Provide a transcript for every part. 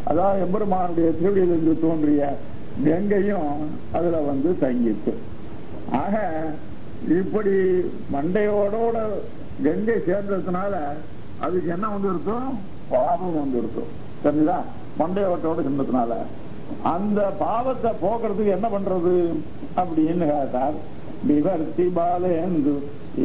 அதாவது எம்பெருமானுடைய திருவடியிலிருந்து தோன்றிய கங்கையும் அதுல வந்து தங்கிச்சு ஆக இப்படி மண்டையோடோட கங்கை சேர்ந்ததுனால அதுக்கு என்ன வந்து இருக்கும் பாவம் வந்து இருக்கும் சரிங்களா மண்டையோட்டோட சேர்ந்ததுனால அந்த பாவத்தை போக்குறதுக்கு என்ன பண்றது அப்படின்னு கேட்டார் விவர்த்தி பாலேந்து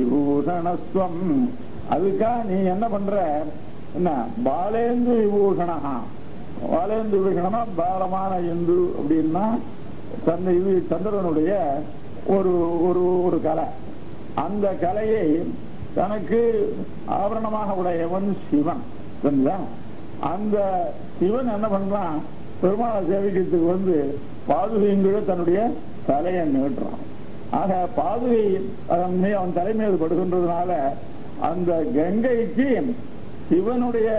விபூஷணஸ்வம் அதுக்கா நீ என்ன பண்ற என்ன பாலேந்து விபூஷணா பாலேந்து விபூஷணமா பாலமான இந்து அப்படின்னா தந்த இது சந்திரனுடைய ஒரு ஒரு ஒரு கலை அந்த கலையை தனக்கு ஆபரணமாக உடையவன் சிவன் சரிங்களா அந்த சிவன் என்ன பண்றான் பெருமாளை சேவிக்கிறதுக்கு வந்து பாதுகைங்கிற தன்னுடைய தலையை நீட்டுறான் ஆக பாதுகை அதன் மீ- அவன் தலைமையில் படுகின்றதுனால அந்த கங்கைக்கு சிவனுடைய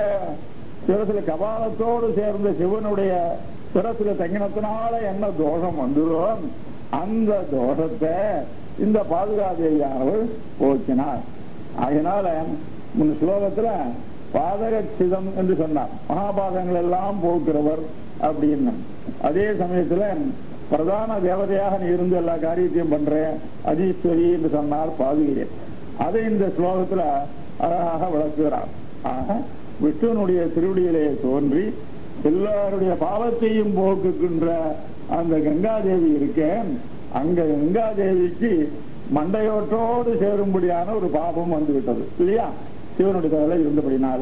சிரசுல கபாலத்தோடு சேர்ந்த சிவனுடைய சிரசுல தங்கினத்தினால என்ன தோஷம் வந்துடும் அந்த தோஷத்தை இந்த பாதுகாதேவியானவள் போக்கினார் அதனால முன் ஸ்லோகத்துல பாதகச்சிதம் என்று சொன்னார் மகாபாதங்கள் எல்லாம் போக்குறவர் அப்படின்னு அதே சமயத்துல பிரதான தேவதையாக நீ இருந்து எல்லா காரியத்தையும் பண்ற அதீஸ்வரி என்று சொன்னார் பாதுகையை அதை இந்த ஸ்லோகத்துல அழகாக விளக்குகிறார் ஆக விஷ்ணுனுடைய திருவடியிலே தோன்றி எல்லாருடைய பாவத்தையும் போக்குகின்ற அந்த கங்காதேவி இருக்கேன் அங்க கங்காதேவிக்கு மண்டையோட்டோடு சேரும்படியான ஒரு பாபம் வந்து விட்டது இல்லையா சிவனுடைய தலையில இருந்தபடினால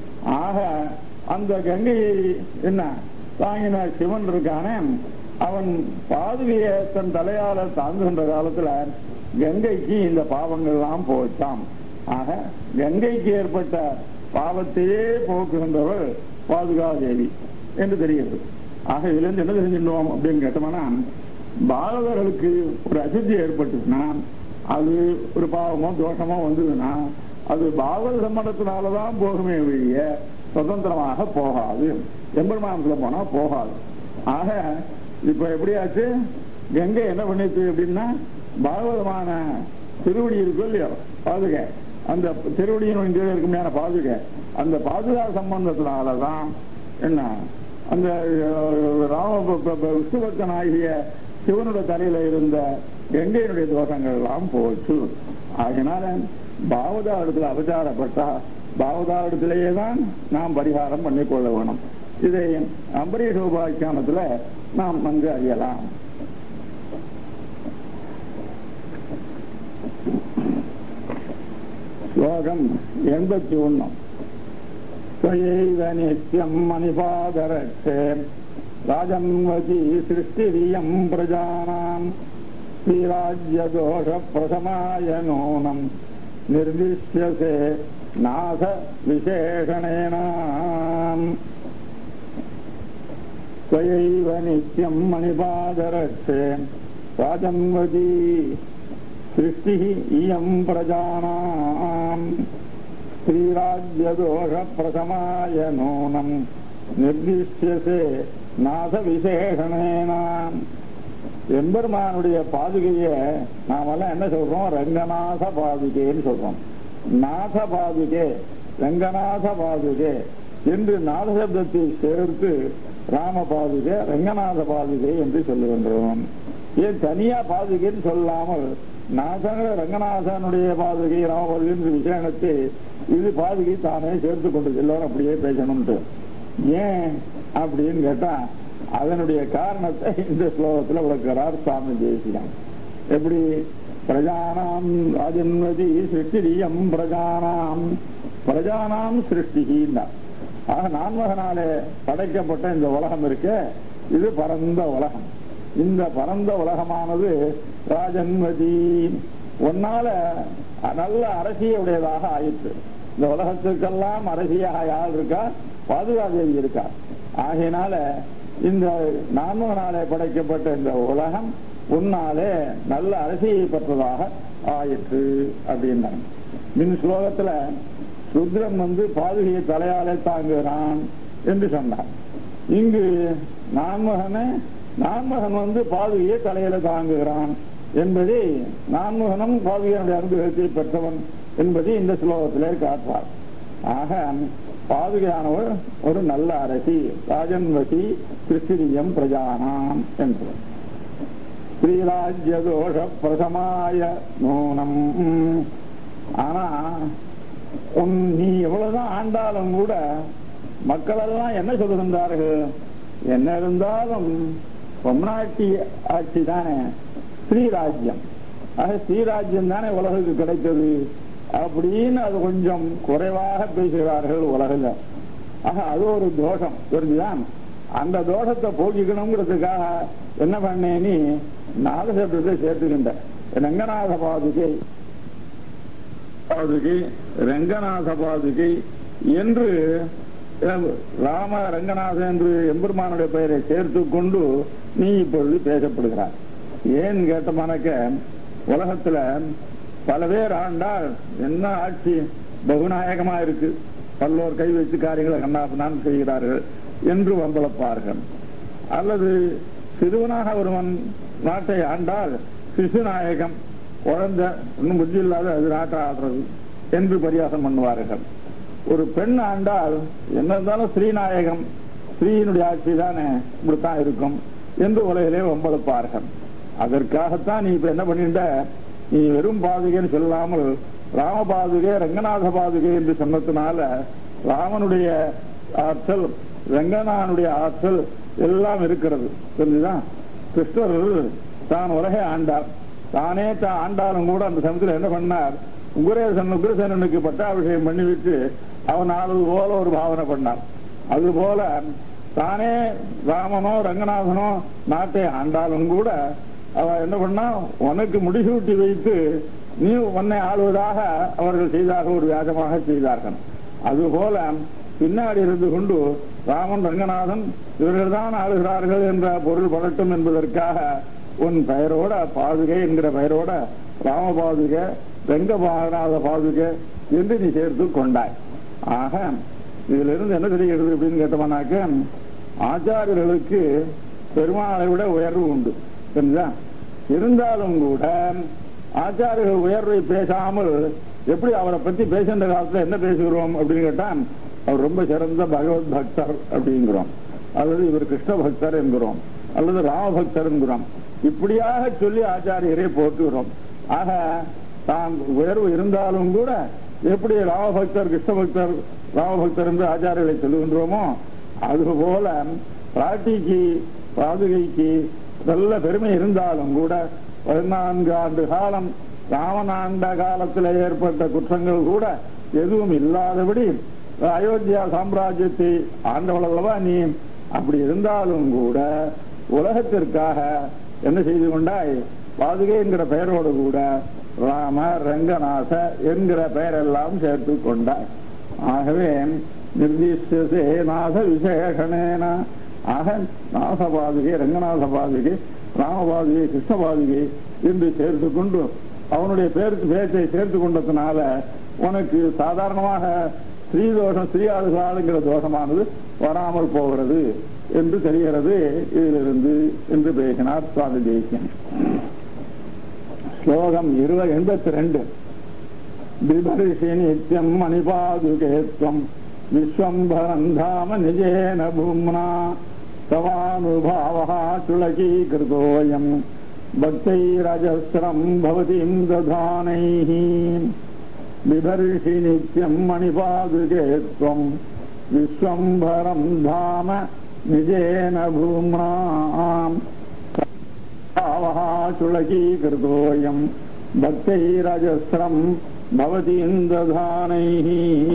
ஆக அந்த கங்கையை என்ன தாங்கின சிவன் இருக்கானே அவன் பாதுகையை தன் தலையால தாங்குகின்ற காலத்துல கங்கைக்கு இந்த பாவங்கள் எல்லாம் போச்சாம் ஆக கங்கைக்கு ஏற்பட்ட பாவத்தையே போக்குகின்றவள் பாதுகாதேவி என்று தெரிகிறது ஆக இதுல இருந்து என்ன தெரிஞ்சிருந்தோம் அப்படின்னு கேட்டோம்னா பாலகர்களுக்கு ஒரு அசுத்தி ஏற்பட்டுச்சுன்னா அது ஒரு பாவமோ தோஷமோ வந்ததுன்னா அது பாகவத சம்மதத்தினாலதான் போகுமே வெளிய சுதந்திரமாக போகாது எம்பெருமானத்துல போனா போகாது ஆக இப்ப எப்படியாச்சு கங்கை என்ன பண்ணிச்சு அப்படின்னா பாகவதமான திருவடி இருக்கும் இல்லையோ பாதுகை அந்த திருவடியின் கீழே இருக்குமையான பாதுகை அந்த பாதுகா சம்பந்தத்தினாலதான் என்ன அந்த அஹ், ராம ப- ப- ப- விஷ்ணுபக்தன் ஆகிய சிவனுடைய தலையில இருந்த கங்கையினுடைய தோஷங்கள் எல்லாம் போச்சு ஆகினால பாவதா இடத்துல அபச்சாரப்பட்டா பாவதா இடத்திலேயே தான் நாம் பரிகாரம் பண்ணிக்கொள்ள வேணும் இதை அம்பரீஷ உபாக்கியானத்துல நாம் நன்கு அறியலாம் ஸ்லோகம் எண்பத்தி ஒண்ணு त्वयैव नित्यम् मणिपादरक्षे राजन्वती सृष्टिरियम् प्रजानाम् श्रीराज्यदोषप्रशमाय नूनम् निर्दिश्यसे नाथ विशेषणेन त्वयैव नित्यम् मणिपादरक्षे राजन्वती सृष्टिः इयम् प्रजानाम् ஸ்ரீராஜ்யதோஷப்பிரசமாய நூனம் நிர்திஷ்யசே நாத விசேஷணேன எம்பெருமானுடைய பாதுகைய நாமெல்லாம் என்ன சொல்றோம் ரங்கநாத பாதுகைன்னு சொல்றோம் நாத பாதுகே ரங்கநாத பாதுகே என்று நாத சப்தத்தை சேர்த்து ராம பாதுகை ரங்கநாத பாதுகை என்று சொல்லுகின்றோம் ஏன் தனியா பாதுகைன்னு சொல்லாமல் நாசங்கிற ரங்கநாதனுடைய பாதுகை ராமபாதுகை என்ற விசேஷத்தை இது பாதுகை தானே சேர்த்து கொண்டது எல்லாரும் அப்படியே பேசணும்ட்டு ஏன் அப்படின்னு கேட்டா அதனுடைய காரணத்தை இந்த ஸ்லோகத்துல விளக்குறார் சுவாமி தேசியம் எப்படி பிரஜானாம் ராஜன்வதி சிருஷ்டிரியம் பிரஜானாம் பிரஜானாம் சிருஷ்டிகின்னா ஆக நான்மகனாலே படைக்கப்பட்ட இந்த உலகம் இருக்கு இது பரந்த உலகம் இந்த பரந்த உலகமானது ராஜன்வதி ஒன்னால நல்ல அரசியுடையதாக ஆயிற்று இந்த உலகத்துக்கெல்லாம் அரசியாக யார் இருக்கா பாதுகாதேவி இருக்கா ஆகையினால இந்த நான்மகனாலே படைக்கப்பட்ட இந்த உலகம் உன்னாலே நல்ல அரசியை பெற்றதாக ஆயிற்று அப்படின்னாங்க மின் ஸ்லோகத்துல ருத்ரன் வந்து பாதுகையை தலையாலே தாங்குகிறான் என்று சொன்னார் இங்கு நான்மகனே நான்மகன் வந்து பாதுகையை தலையில தாங்குகிறான் என்பதை நான்மகனும் பாதுகையினுடைய அனுகிரகத்தை பெற்றவன் என்பதை இந்த ஸ்லோகத்திலே காட்டுவார் ஆக பாதுகையானவள் ஒரு நல்ல அரசி ராஜன்வசி கிருஷ்ணியம் பிரஜானாம் என்று ஸ்ரீராஜ்ய தோஷ பிரசமாய நூனம் ஆனா உன் நீ எவ்வளவுதான் ஆண்டாலும் கூட மக்கள் எல்லாம் என்ன சொல்லுகின்றார்கள் என்ன இருந்தாலும் பொம்நாட்டி ஆட்சி தானே ஸ்ரீராஜ்யம் ஆக ஸ்ரீராஜ்யம் தானே உலகுக்கு கிடைத்தது அப்படின்னு அது கொஞ்சம் குறைவாக பேசுகிறார்கள் உலகில் ஆக அது ஒரு தோஷம் புரிஞ்சுதான் அந்த தோஷத்தை போக்கிக்கணுங்கிறதுக்காக என்ன பண்ணேன் நீ நாதசப்தத்தை சேர்த்துக்கின்ற ரங்கநாத பாதுகை பாதுகை ரங்கநாத பாதுகை என்று அஹ், ராம ரங்கநாதன் என்று எம்பெருமானுடைய பெயரை சேர்த்து கொண்டு நீ இப்பொழுது பேசப்படுகிறாய் ஏன் கேட்டமானக்க உலகத்துல பல பேர் ஆண்டால் என்ன ஆட்சி பகுநாயகமா இருக்கு பல்லோர் கை வைத்து காரியங்களை கண்ணாப்பினான் செய்கிறார்கள் என்று வம்பளப்பார்கள் அல்லது சிறுவனாக ஒருவன் நாட்டை ஆண்டால் சிசுநாயகம் குழந்தை இன்னும் புத்தி இல்லாத அது நாட்டை ஆடுறது என்று பரியாசம் பண்ணுவார்கள் ஒரு பெண் ஆண்டால் என்ன இருந்தாலும் ஸ்ரீநாயகம் ஸ்ரீயினுடைய ஆட்சி தானே இப்படித்தான் இருக்கும் என்று உலகிலே வம்பளப்பார்கள் அதற்காகத்தான் நீ இப்ப என்ன பண்ணிட்ட நீ வெறும் பாதுகைன்னு சொல்லாமல் ராம பாதுகை ரங்கநாத பாதுகை என்று சொன்னதுனால ராமனுடைய ஆற்றல் ரங்கநாதனுடைய ஆற்றல் எல்லாம் இருக்கிறது புரிஞ்சுதா கிருஷ்ணர் தான் உலகை ஆண்டார் தானே தான் ஆண்டாலும் கூட அந்த சமயத்தில் என்ன பண்ணார் உக்ரேசன் உக்ரசேனனுக்கு பட்டாபிஷேகம் பண்ணிவிட்டு அவன் ஆளுது போல ஒரு பாவனை பண்ணான் அது போல தானே ராமனோ ரங்கநாதனோ நாட்டை ஆண்டாலும் கூட அவ என்ன பண்ணா உனக்கு முடிசூட்டி வைத்து நீ உன்னை ஆளுவதாக அவர்கள் செய்தாக ஒரு வியாஜமாக செய்தார்கள் அதுபோல பின்னாடி இருந்து கொண்டு ராமன் ரங்கநாதன் இவர்கள் தான் ஆளுகிறார்கள் என்ற பொருள் படட்டும் என்பதற்காக உன் பெயரோட பாதுகை என்கிற பெயரோட ராம பாதுகை ரங்க பாகநாத பாதுகை என்று நீ சேர்த்து கொண்டாய் ஆக இதுல இருந்து என்ன தெரிகிறது அப்படின்னு கேட்டோம்னாக்க ஆச்சாரியர்களுக்கு பெருமாளை விட உயர்வு உண்டு தெரிஞ்சா இருந்தாலும் கூட ஆச்சாரியர்கள் உயர்வை பேசாமல் எப்படி அவரை பத்தி பேசுகின்ற காலத்துல என்ன பேசுகிறோம் அப்படின்னு கேட்டா அவர் ரொம்ப சிறந்த பகவத் பக்தர் அப்படிங்கிறோம் அல்லது இவர் கிருஷ்ண பக்தர் என்கிறோம் அல்லது ராம பக்தர் என்கிறோம் இப்படியாக சொல்லி ஆச்சாரியரை போற்றுகிறோம் ஆக தான் உயர்வு இருந்தாலும் கூட எப்படி ராமபக்தர் கிருஷ்ண பக்தர் ராமபக்தர் என்று ஆச்சாரியர்களை சொல்லுகின்றோமோ அதுபோல பிராட்டிக்கு பாதுகைக்கு நல்ல பெருமை இருந்தாலும் கூட பதினான்கு ஆண்டு காலம் ராமன் ஆண்ட காலத்தில் ஏற்பட்ட குற்றங்கள் கூட எதுவும் இல்லாதபடி அயோத்தியா சாம்ராஜ்யத்தை ஆண்டவள் அல்லவா நீ அப்படி இருந்தாலும் கூட உலகத்திற்காக என்ன செய்து கொண்டாய் பாதுகை என்கிற பெயரோடு கூட ராம ரங்கநாத என்கிற பெயரெல்லாம் சேர்த்து கொண்டாய் ஆகவே நிர்திஷ்டசே நாத விசேஷனேன ஆக நாத பாதுகை ரங்கநாத பாதுகை ராமபாதுகை கிருஷ்ண பாதுகை என்று சேர்த்து கொண்டு அவனுடைய பேருக்கு பேச்சை சேர்த்து கொண்டதுனால உனக்கு சாதாரணமாக ஸ்ரீ தோஷம் ஸ்ரீ ஆளுகிற தோஷமானது வராமல் போகிறது என்று தெரிகிறது இதிலிருந்து என்று பேசினார் சுவாமி தேசியம் ஸ்லோகம் இருபது எண்பத்தி ரெண்டு பிபரிஷி நித்யம் மணிபாதுகேத்வம் விஸ்வம்பரம் தாம நிஜேன பூம்னா தவானுபாவா சுளகீகிருதோயம் பக்தைரஜஸ்ரம் பவதிம் ததானைः बिभर्षि नित्यम् मणिपादुके त्वम् विश्वम्भरम् धाम निजेन भूम्नाम् भावः चुलकीकृतोऽयम् भक्तैरजस्रम् भवतीन्दधानैः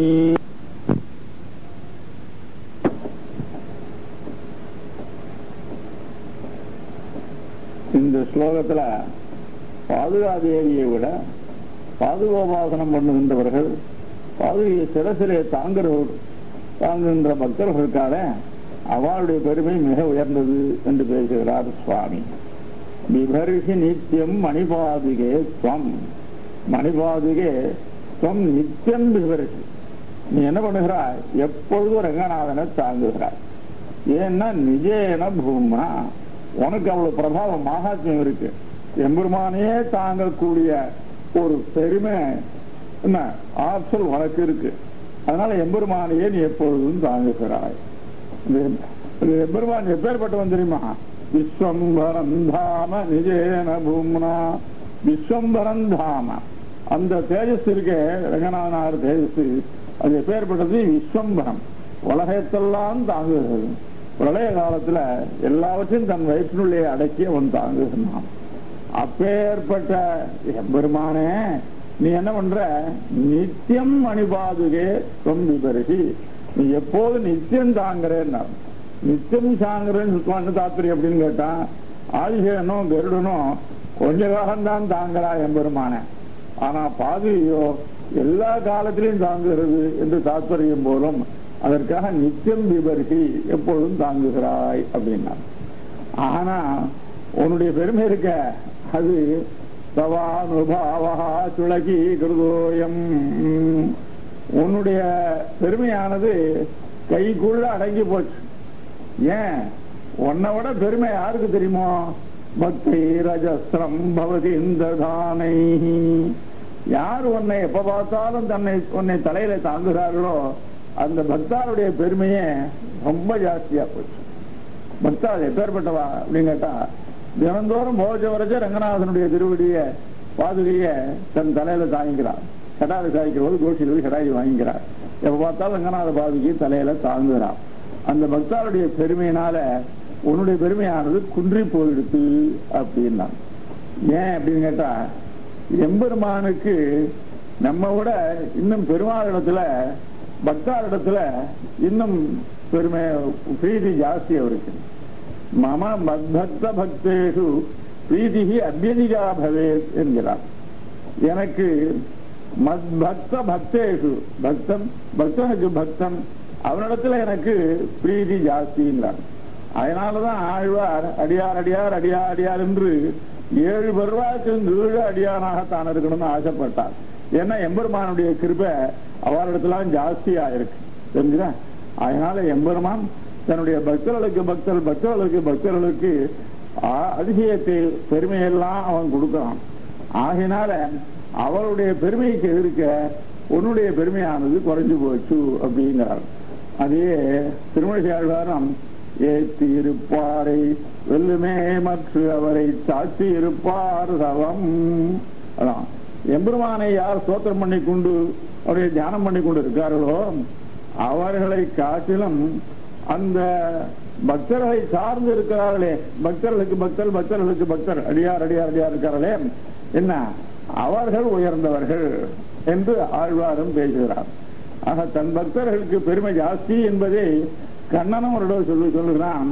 இந்த ஸ்லோகத்துல பாதுகாதேவியை விட பாதுகோபாசனம் பண்ணுகின்றவர்கள் பாதுகையை சிரசிலே தாங்குகிறவர் தாங்குகின்ற பக்தர்களுக்காக அவளுடைய பெருமை மிக உயர்ந்தது என்று பேசுகிறார் சுவாமி விபரிஷி நித்தியம் மணிபாதுகே ஸ்வம் மணிபாதுகே ஸ்வம் நித்தியம் விபரிஷி நீ என்ன பண்ணுகிறாய் எப்பொழுதும் ரங்கநாதனை தாங்குகிறாய் ஏன்னா நிஜேன பூமா உனக்கு அவ்வளவு பிரபாவம் மகாத்மியம் இருக்கு எம்பெருமானையே தாங்கக்கூடிய ஒரு பெருமை என்ன ஆற்றல் உனக்கு இருக்கு அதனால எம்பெருமானையே நீ எப்பொழுதும் தாங்குகிறாய் இந்த- இந்த எம்பெருமான் எப்பேற்பட்டவன் தெரியுமா விஸ்வம்பரம் தாம நிஜேன பூம்னா விஸ்வம்பரம் தாம அந்த தேஜஸ் இருக்கே ரங்கநாதனார் தேஜஸ் அது எப்பேற்பட்டது விஸ்வம்பரம் உலகத்தெல்லாம் தாங்குகிறது பிரளய காலத்துல எல்லாவற்றையும் தன் வயிற்றினுள்ளே அடக்கி அவன் தாங்குகிறான் அப்பேற்பட்ட எம்பெருமானே நீ என்ன பண்ற நித்தியம் அணிபாதுகே தொம்பி பெருகி நீ எப்போது நித்தியம் தாங்குறேன்னா நித்தியம் தாங்குறேன்னு சுத்தமான தாத்திரி அப்படின்னு கேட்டான் ஆதிசேனும் கருடனும் கொஞ்ச காலம்தான் தாங்குறா எம்பெருமானே ஆனா பாதுகையோ எல்லா காலத்திலையும் தாங்குகிறது என்று தாத்பரியம் போலும் அதற்காக நித்தியம் விபர்கி எப்பொழுதும் தாங்குகிறாய் அப்படின்னா ஆனா உன்னுடைய பெருமை இருக்க அது தவானுபாவா துளகி கிருதோயம் உன்னுடைய பெருமையானது கைக்குள்ள அடங்கி போச்சு ஏன் உன்னை விட பெருமை யாருக்கு தெரியுமோ பக்தி ரஜஸ்திரம் பவதி இந்த தானை யார் உன்னை எப்ப பார்த்தாலும் தன்னை உன்னை தலையில தாங்குகிறார்களோ அந்த பக்தாருடைய பெருமையே ரொம்ப ஜாஸ்தியா போச்சு பக்தாள் எப்பேற்பட்டவா அப்படின்னு கேட்டா தினந்தோறும் போஜ வரைச்ச ரங்கநாதனுடைய திருவடிய பாதுகைய தன் தலையில தாங்கிக்கிறார் கடாரி சாய்க்கிற போது கோஷியில் போய் கடாரி வாங்கிக்கிறார் எப்ப பார்த்தாலும் ரங்கநாத பாதுகை தலையில தாங்குகிறார் அந்த பக்தாருடைய பெருமையினால உன்னுடைய பெருமையானது குன்றி போயிடுத்து அப்படின்னா ஏன் அப்படின்னு கேட்டா எம்பெருமானுக்கு நம்ம விட இன்னும் பெருமாளிடத்துல பக்தாரிடத்துல இன்னும் பெருமை பிரீதி ஜாஸ்தி அவருக்கு மம மத்பக்த பக்தேஷு பிரீதிகி அபியதிகா பவேத் என்கிறார் எனக்கு மத்பக்த பக்தேஷு பக்தம் பக்தனுக்கு பக்தன் அவனிடத்துல எனக்கு பிரீதி ஜாஸ்திங்கிறார் அதனாலதான் ஆழ்வார் அடியார் அடியார் அடியார் அடியார் என்று ஏழு பருவாக்கும் கீழ அடியானாக தான் இருக்கணும்னு ஆசைப்பட்டார் ஏன்னா எம்பெருமானுடைய கிருபை அவரிடத்துலாம் ஜாஸ்தியா இருக்கு தெரிஞ்சுதா அதனால எம்பெருமான் தன்னுடைய பக்தர்களுக்கு பக்தர் பக்தர்களுக்கு பக்தர்களுக்கு ஆ- அதிசயத்தை பெருமையெல்லாம் அவன் கொடுக்கிறான் ஆகினால அவருடைய பெருமைக்கு எதிர்க்க உன்னுடைய பெருமையானது குறைஞ்சு போச்சு அப்படிங்கிறார் அதே திருமணி ஆழ்வாரம் ஏத்தி இருப்பாரை வெல்லுமே மற்ற அவரை சாட்சி இருப்பார் சவம் அதான் எம்பெருமானை யார் ஸ்தோத்திரம் பண்ணி கொண்டு அவரை தியானம் பண்ணி கொண்டு இருக்கார்களோ அவர்களை காட்டிலும் அந்த பக்தர்களை சார்ந்து இருக்கிறார்களே பக்தர்களுக்கு பக்தர் பக்தர்களுக்கு பக்தர் அடியார் அடியார் அடியார் இருக்கார்களே என்ன அவர்கள் உயர்ந்தவர்கள் என்று ஆழ்வாரும் பேசுகிறார் ஆக தன் பக்தர்களுக்கு பெருமை ஜாஸ்தி என்பதை கண்ணனும் ஒரு தடவை சொல்லி சொல்லுகிறான்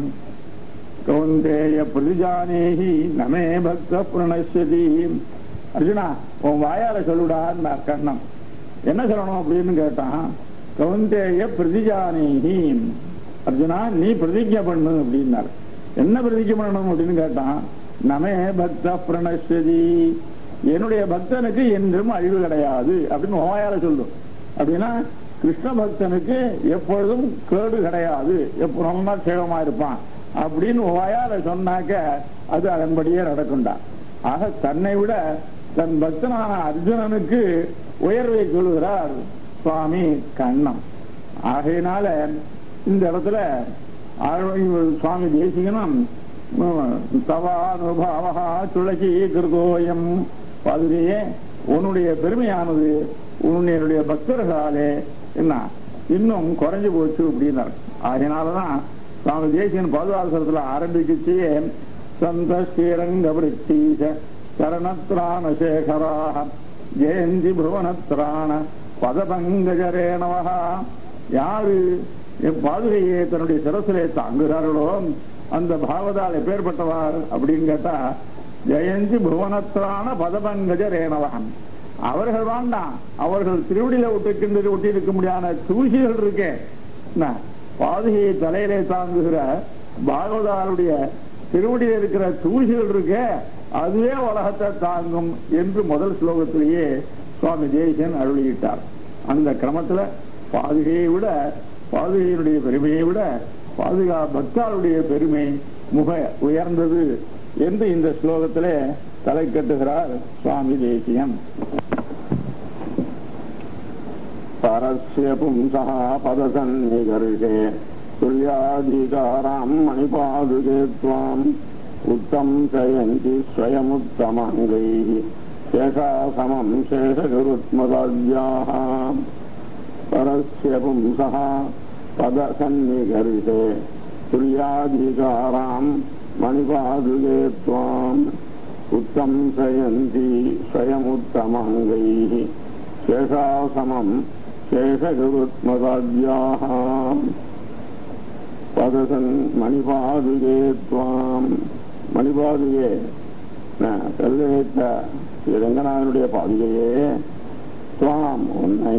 கௌந்தேய பிரதிஜானேஹி நமே பக்த பிரணஸ்யதி அர்ஜுனா உன் வாயால சொல்லுடான்னு கண்ணன் என்ன சொல்லணும் அப்படின்னு கேட்டான் கௌந்தேய பிரதிஜானேஹி அர்ஜுனா நீ பிரதிஜை பண்ணு அப்படின்னார் என்ன பிரதிஜை பண்ணணும் அப்படின்னு கேட்டான் நமே பக்த பிரணஸ்யதி என்னுடைய பக்தனுக்கு என்றும் அழிவு கிடையாது அப்படின்னு உன் வாயால சொல்லு அப்படின்னா கிருஷ்ண பக்தனுக்கு எப்பொழுதும் கேடு கிடையாது எப்பொழுதும் சேவமா இருப்பான் அப்படின்னு வாயால சொன்னாக்க அது அதன்படியே நடக்கும்டா ஆக தன்னை விட தன் பக்தனான அர்ஜுனனுக்கு உயர்வை சொல்லுகிறார் சுவாமி கண்ணம் ஆகையினால இந்த இடத்துல ஆழ்வ- சுவாமி தேசிகனும் தவானுபாவா துளசி கிருதோயம் பாதுகையே உன்னுடைய பெருமையானது உன்னுடைய பக்தர்களாலே என்ன இன்னும் குறைஞ்சு போச்சு அப்படின்னார் அதனாலதான் சுவாமி தேசியன் பாதுகாசனத்துல ஆரம்பிக்கச்சே சந்த ஸ்ரீரங்க விருத்தீச சரணத்ராண சேகராக ஜெயந்தி புவனத்ராண பதபங்கஜரேணவா யாரு என் பாதுகையை தன்னுடைய சிரசிலே தாங்குகிறார்களோ அந்த பாவதால் எப்பேற்பட்டவார் அப்படின்னு கேட்டா ஜெயந்தி புவனத்ரான பதபங்கஜ ரேணவான் அவர்கள் வேண்டாம் அவர்கள் திருவடியில ஒட்டிக்கின்றது ஒட்டி இருக்க முடியாத தூசிகள் இருக்கே என்ன, பாதுகையை தலையிலே தாங்குகிற பாகவதாருடைய திருவடியில் இருக்கிற தூசிகள் இருக்கே அதுவே உலகத்தை தாங்கும் என்று முதல் ஸ்லோகத்திலேயே சுவாமி ஜெயசன் அருளியிட்டார் அந்த கிரமத்துல பாதுகையை விட பாதுகையினுடைய பெருமையை விட பாதுகா பக்தாருடைய பெருமை முக உயர்ந்தது என்று இந்த ஸ்லோகத்திலே தலை கட்டுகிறார் சுவாமி தேசியம் பரஸ்ய பும்சः பதசன்னிகர்ஷே துல்யாதிகாராம் மணிபாதுகே त्वाम् उत्तम शयन्ति स्वयमुत्तमाङ्गैः शेषा समम् शेषगुरुत्मदाद्याः परस्य पुंसः पदसन्निगर्षे तुल्याधिकाराम् मणिपादुके त्वाम् उत्तम शयन्ति स्वयमुत्तमाङ्गैः शेषा समम् शेषगुरुत्मदाद्याः பதசன் மணிபாதுகே துவாம் மணிபாதுகே கல்லு வைத்த ஸ்ரீ ரங்கநாதனுடைய பாதுகையே துவாம் உன்னை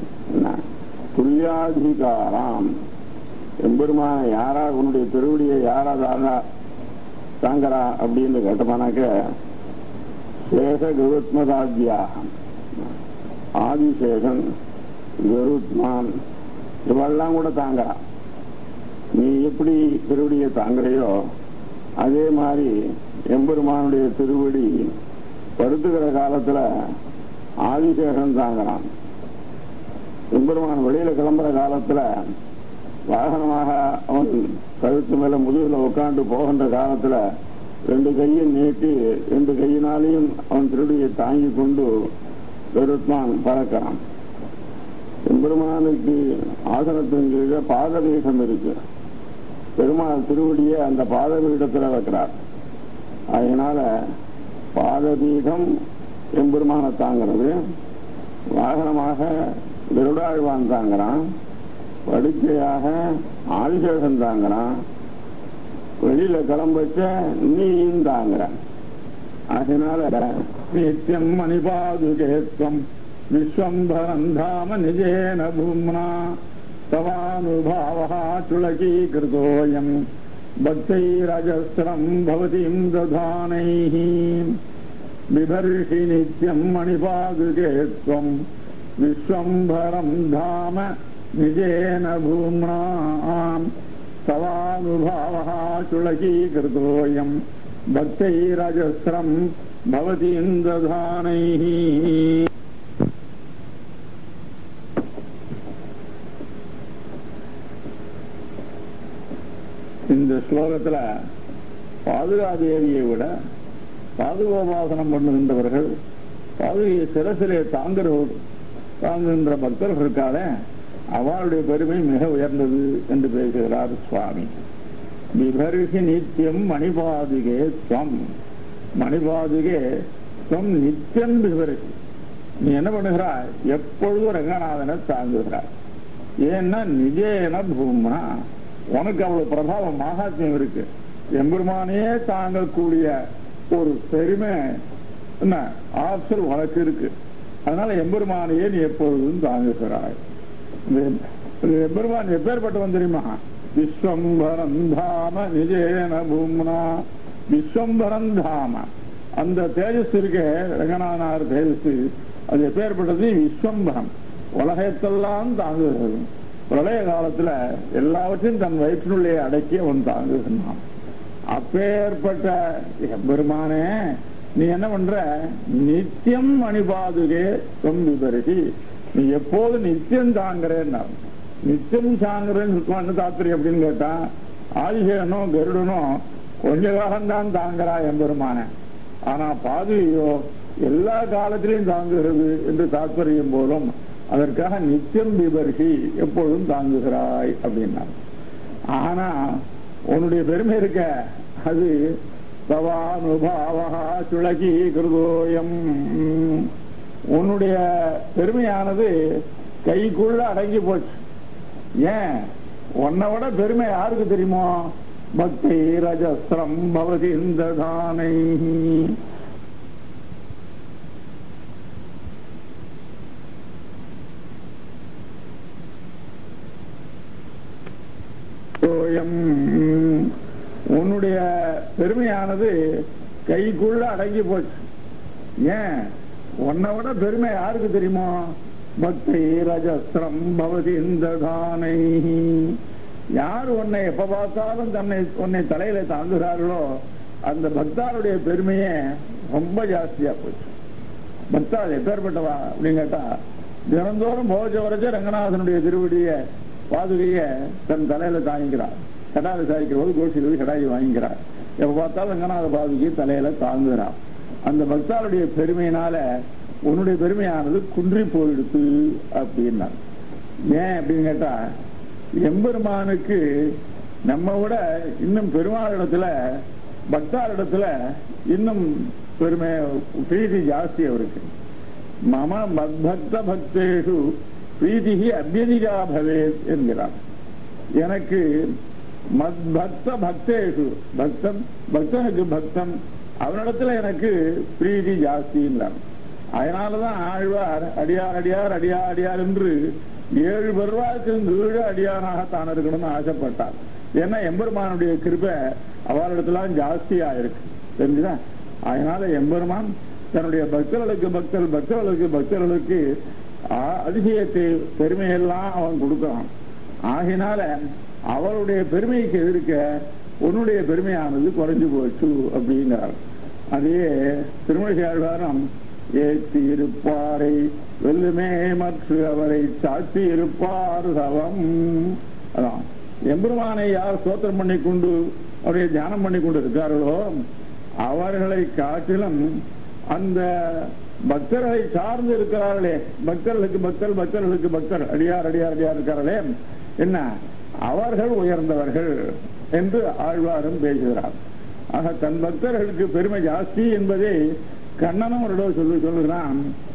துல்யாதிகாராம் எம்பெருமான யாரா உன்னுடைய திருவடியை யாரா தாங்க தாங்கறா அப்படின்னு கேட்டமானாக்க சேஷ கருத்மதாத்யாக ஆதிசேஷன் கருத்மான் இவெல்லாம் கூட தாங்கறா நீ எப்படி திருவடியை தாங்குறையோ அதே மாதிரி எம்பெருமானுடைய திருவடி படுத்துக்கிற காலத்துல ஆதிசேஷன் தாங்குறான் எம்பெருமான் வெளியில கிளம்புற காலத்துல வாகனமாக அவன் கழுத்து மேல முதுகுல உட்காந்து போகின்ற காலத்துல ரெண்டு கையை நீட்டி ரெண்டு கையினாலையும் அவன் திருடியை தாங்கி கொண்டு கருத்மான் பறக்கிறான் எம்பெருமானுக்கு ஆசனத்தின் கீழே பாதபீடம் இருக்கு பெருமாள் திருவடியை அந்த பாதபீடத்தில் வைக்கிறார் அதனால பாதபீடம் எம்பெருமானை தாங்கிறது வாகனமாக கருடாழ்வான் தாங்கிறான் படுக்கையாக ஆதிசேஷன் தாங்கிறான் வெளியில கிளம்பச்ச நீயும் தாங்குற அதனால நித்தியம் மணிபாதுகேத்வம் விஸ்வம்பரம் தாம நிஜேன பூம்னா தவானுபாவः चुलकीकृतोऽयम् भक्तैरजस्रम् भवतीम् दधानैः बिभर्षि नित्यम् मणिपादुके त्वम् विश्वम्भरम् धाम निजेन भूम्नाम् तवानुभावः चुलकीकृतोऽयम् भक्तैरजस्रम् भवतीम् दधानैः இந்த ஸ்லோகத்துல பாதுகாதேவியை விட பாதுகோபாசனம் பண்ணுகின்றவர்கள் பாதுகையை சிரசிலே தாங்குற தாங்குகின்ற பக்தர்கள் இருக்காளே அவளுடைய பெருமை மிக உயர்ந்தது என்று பேசுகிறார் சுவாமி விபர்கி நித்தியம் மணிபாதுகே துவம் மணிபாதுகே துவம் நித்தியம் விபர்கி நீ என்ன பண்ணுகிறாய் எப்பொழுதும் ரங்கநாதனை தாங்குகிறாய் ஏன்னா நிஜேன பூம்னா உனக்கு அவ்வளவு பிரபாவம் மகாத்மியம் இருக்கு எம்பெருமானையே தாங்கக்கூடிய ஒரு பெருமை என்ன ஆற்றல் உனக்கு இருக்கு அதனால எம்பெருமானையே நீ எப்பொழுதும் தாங்குகிறாய் எம்பெருமான் எப்பேற்பட்டவன் தெரியுமா விஸ்வம்பரம் தாம நிஜேன பூம்னா விஸ்வம்பரம் தாம அந்த தேஜஸ் இருக்கே ரங்கநாதனார் தேஜஸ் அது எப்பேற்பட்டது விஸ்வம்பரம் உலகத்தெல்லாம் தாங்குகிறது பிரளய காலத்துல எல்லாவற்றையும் தன் வயிற்றினுள்ளே அடக்கி அவன் தாங்குகின்றான் அப்பேற்பட்ட பெருமானே நீ என்ன பண்ற நித்தியம் மணிபாதுகே தொம்பி பருகி நீ எப்போது நித்தியம் தாங்குறேன்னா நித்தியம் தாங்குறேன்னு தாத்திரி அப்படின்னு கேட்டா ஆதிசேனோ கருடனோ கொஞ்ச காலம்தான் தாங்குறா எம்பெருமான ஆனா பாதுகையோ எல்லா காலத்திலையும் தாங்குகிறது என்று தாத்பரியம் போலும் அதற்காக நித்தியம் விபர்கி எப்பொழுதும் தாங்குகிறாய் அப்படின்னா ஆனா உன்னுடைய பெருமை இருக்க அது தவானுபாவா சுழகி கிருதோயம் உன்னுடைய பெருமையானது கைக்குள்ள அடங்கி போச்சு ஏன் உன்னை விட பெருமை யாருக்கு தெரியுமோ பக்தி ரஜஸ்ரம் பவதி இந்த தானை உன்னுடைய பெருமையானது கைக்குள்ள அடங்கி போச்சு ஏன் உன்னை விட பெருமை யாருக்கு தெரியுமோ பக்தி ரஜஸ்திரம் பவதி இந்த தானை யார் உன்னை எப்ப பார்த்தாலும் தன்னை உன்னை தலையில தாங்குகிறார்களோ அந்த பக்தாருடைய பெருமையே ரொம்ப ஜாஸ்தியா போச்சு பக்தா அது எப்பேற்பட்டவா அப்படின்னு கேட்டா தினந்தோறும் போஜ வரைச்ச ரங்கநாதனுடைய திருவடிய பாதுகைய தன் தலையில தாங்கிக்கிறார் கடாவை சாய்க்கிற போது கோஷியில் கடாயை வாங்கிக்கிறார் எப்ப பார்த்தாலும் ரங்கநாத பாதுகையை தலையில தாங்குகிறார் அந்த பக்தாளுடைய பெருமையினால உன்னுடைய பெருமையானது குன்றி போயிடுத்து அப்படின்னார் ஏன் அப்படின்னு கேட்டா எம்பெருமானுக்கு நம்ம விட இன்னும் பெருமாளிடத்துல பக்தாரிடத்துல இன்னும் பெருமை பிரீதி ஜாஸ்தி அவருக்கு மம மத்பக்த பக்தேஷு பிரீதிகி அபியதிகா பவேத் என்கிறார் எனக்கு மத்பக்த பக்தேஷு பக்தன் பக்தனுக்கு பக்தன் அவனிடத்துல எனக்கு பிரீதி ஜாஸ்தின்றார் அதனாலதான் ஆழ்வார் அடியார் அடியார் அடியார் அடியார் என்று ஏழு பெருவாக்கு கீழே அடியாராக தான் இருக்கணும்னு ஆசைப்பட்டார் ஏன்னா எம்பெருமானுடைய கிருபை அவரிடத்துல ஜாஸ்தியா இருக்கு தெரிஞ்சுதா அதனால எம்பெருமான் தன்னுடைய பக்தர்களுக்கு பக்தர் பக்தர்களுக்கு பக்தர்களுக்கு ஆ- அதிசயத்தை பெருமையெல்லாம் அவன் கொடுக்கிறான் ஆகினால அவருடைய பெருமைக்கு எதிர்க்க உன்னுடைய பெருமையானது குறைஞ்சு போச்சு அப்படிங்கிறார் அதே திருமணி ஆழ்வாரம் ஏற்றி இருப்பாரை வெல்லுமே மற்ற அவரை சாத்தி இருப்பார் சவம் அதான் எம்பெருமானை யார் சோத்திரம் பண்ணி கொண்டு அவரை தியானம் பண்ணி கொண்டு இருக்கார்களோ அவர்களை காட்டிலும் அந்த பக்தர்களை சார்ந்து இருக்கிறார்களே பக்தர்களுக்கு பக்தர் பக்தர்களுக்கு பக்தர் அடியார் அடியார் அடியார் இருக்கிறார்களே என்ன அவர்கள் உயர்ந்தவர்கள் என்று ஆழ்வாரும் பேசுகிறார் ஆக தன் பக்தர்களுக்கு பெருமை ஜாஸ்தி என்பதை கண்ணனும் ஒரு தடவை சொல்லி சொல்லுகிறான்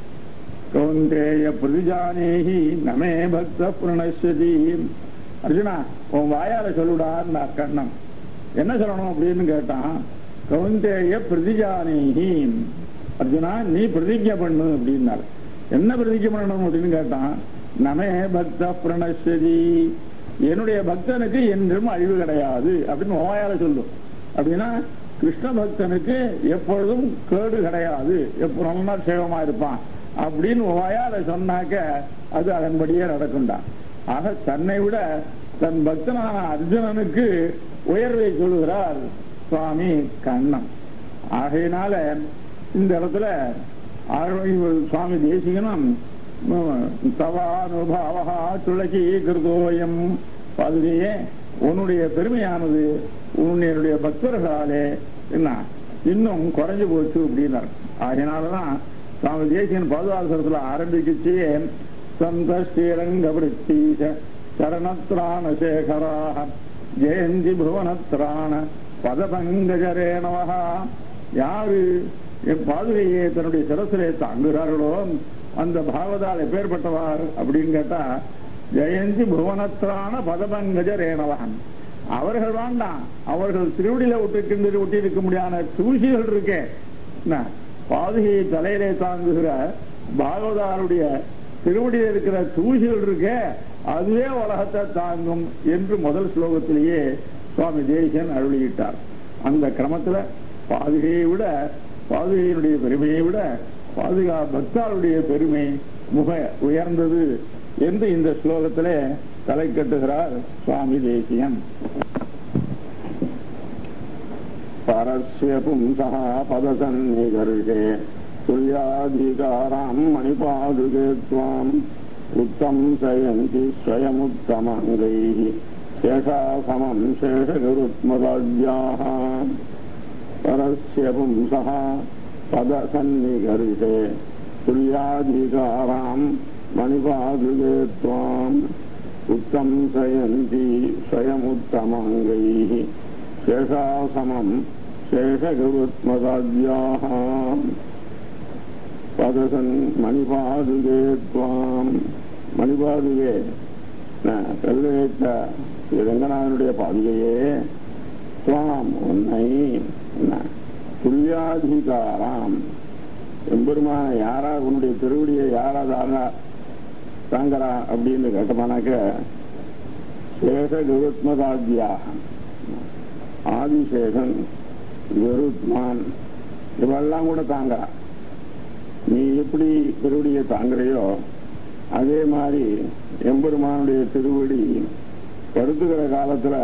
கௌந்தேய பிரதிஜானேஹி நமே பக்த புரணஸ்வதி அர்ஜுனா உன் வாயால சொல்லுடான்னு கண்ணன் என்ன சொல்லணும் அப்படின்னு கேட்டான் கௌந்தேய பிரதிஜானேஹி அர்ஜுனா நீ பிரதிஜை பண்ணு அப்படின்னார் என்ன பிரதிஜை பண்ணணும் அப்படின்னு கேட்டான் நமே பக்த பிரணஸ்வதி என்னுடைய பக்தனுக்கு என்றும் அழிவு கிடையாது அப்படின்னு உன் வாயால சொல்லும் அப்படின்னா கிருஷ்ண பக்தனுக்கு எப்பொழுதும் கேடு கிடையாது எப்பொழுதும் நாள் சேவமா இருப்பான் அப்படின்னு வாயால சொன்னாக்க அது அதன்படியே நடக்கும்டான் ஆக தன்னை விட தன் பக்தனான அர்ஜுனனுக்கு உயர்வை சொல்லுகிறார் சுவாமி கண்ணன் ஆகையினால இந்த இடத்துல ஆழ்வார் சுவாமி தேசிகனும் தவானுபாவா துளசி கிருதோயம் பாதுகையே உன்னுடைய பெருமையானது உன்னுடைய பக்தர்களாலே என்ன இன்னும் குறைஞ்சு போச்சு அப்படின்னார் அதனாலதான் சுவாமி தேசியன் பாதுகாசத்துல ஆரம்பிக்கச்சே சந்த ஸ்ரீரங்க விருத்தீச சரணத்ராண சேகராக ஜெயந்தி புவனத்ராண பதபங்கஜரேணவா யாரு என் பாதுகையை தன்னுடைய சிரசிலே தாங்குகிறார்களோ அந்த பாகவதால் எப்பேற்பட்டவார் அப்படின்னு கேட்டா ஜெயந்தி புவனத்ரான பதபங்கஜ ரேணவான் அவர்கள் வேண்டாம் அவர்கள் திருவடியில விட்டு ஒட்டி இருக்க முடியாத தூசிகள் இருக்கே என்ன, பாதுகையை தலையிலே தாங்குகிற பாகவதாருடைய திருவடியில் இருக்கிற தூசிகள் இருக்கே அதுவே உலகத்தை தாங்கும் என்று முதல் ஸ்லோகத்திலேயே சுவாமி தேசியன் அருளியிட்டார் அந்த கிரமத்துல பாதுகையை விட பாதுகையினுடைய பெருமையை விட பாதுகா பக்தாளுடைய பெருமை முக உயர்ந்தது என்று இந்த ஸ்லோகத்திலே தலை கட்டுகிறார் சுவாமி தேசியன் பரஸ்ய பும்சः பதசன்னிகர்ஷே துல்யாதிகாராம் மணிபாதுகே त्वाम् उत्तम सयन्ति स्वयमुत्तमङ्गैः शेषासमं शेषगुरुत्मदाद्याः परस्य पुंसः पदसन्निगर्षे तुल्याधिकाराम् मणिपादुके त्वाम् उत्तम सयन्ति स्वयमुत्तमाङ्गैः शेषासमं शेषगुरुत्मदाद्याः பதசன் மணிபாதுகே துவாம் மணிபாதுகே கல்லு வைத்த ஸ்ரீ ரங்கநாதனுடைய பாதுகையே துவாம் உன்னை என்ன, துல்யாதிகாராம் எம்பெருமான யாரா உன்னுடைய திருவடியை யாரா தாங்க தாங்கறா அப்படின்னு கேட்டமானாக்க சேஷ கருத்மதாத்யாக ஆதிசேஷன் கருத்மான் இவெல்லாம் கூட தாங்கறா நீ எப்படி திருவடியை தாங்குறையோ அதே மாதிரி எம்பெருமானுடைய திருவடி படுத்துக்கிற காலத்துல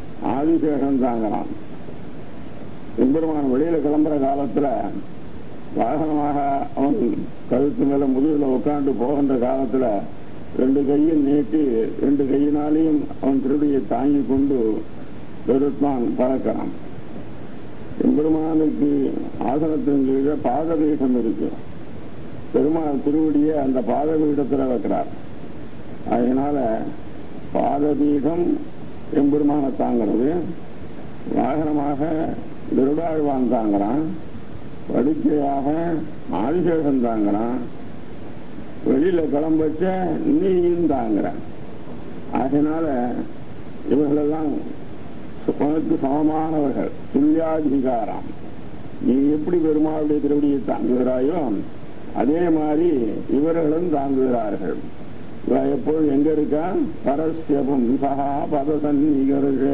ஆதிசேஷன் தாங்கலாம் எம்பெருமான் வெளியில கிளம்புற காலத்துல வாகனமாக அவன் கழுத்து மேல முதுகுல உட்காந்து போகின்ற காலத்துல ரெண்டு கையும் நீட்டி ரெண்டு கையினாலையும் அவன் திருடியை தாங்கி கொண்டு பெருத்தான் பறக்கிறான் எம்பெருமானுக்கு ஆசனத்தின் கீழே பாதபீடம் இருக்கு பெருமாள் திருவடியை அந்த பாதபீடத்துல வைக்கிறார் அதனால பாதபீடம் எம்பெருமானை தாங்கிறது வாகனமாக திருடாழ்வான் தாங்கிறான் படுக்கையாக ஆதிசேஷன் தாங்கிறான் வெளியில கிளம்பச்ச நீயும் தாங்கிறான் அதனால இவர்களெல்லாம் உனக்கு சமமானவர்கள் துல்லியாதிகாரம் நீ எப்படி பெருமாளுடைய திருவடியை தாங்குகிறாயோ அதே மாதிரி இவர்களும் தாங்குகிறார்கள் இவன் எப்போது எங்க இருக்கா பரஸ்ய பும்சா பதசன் நிகர்ஷே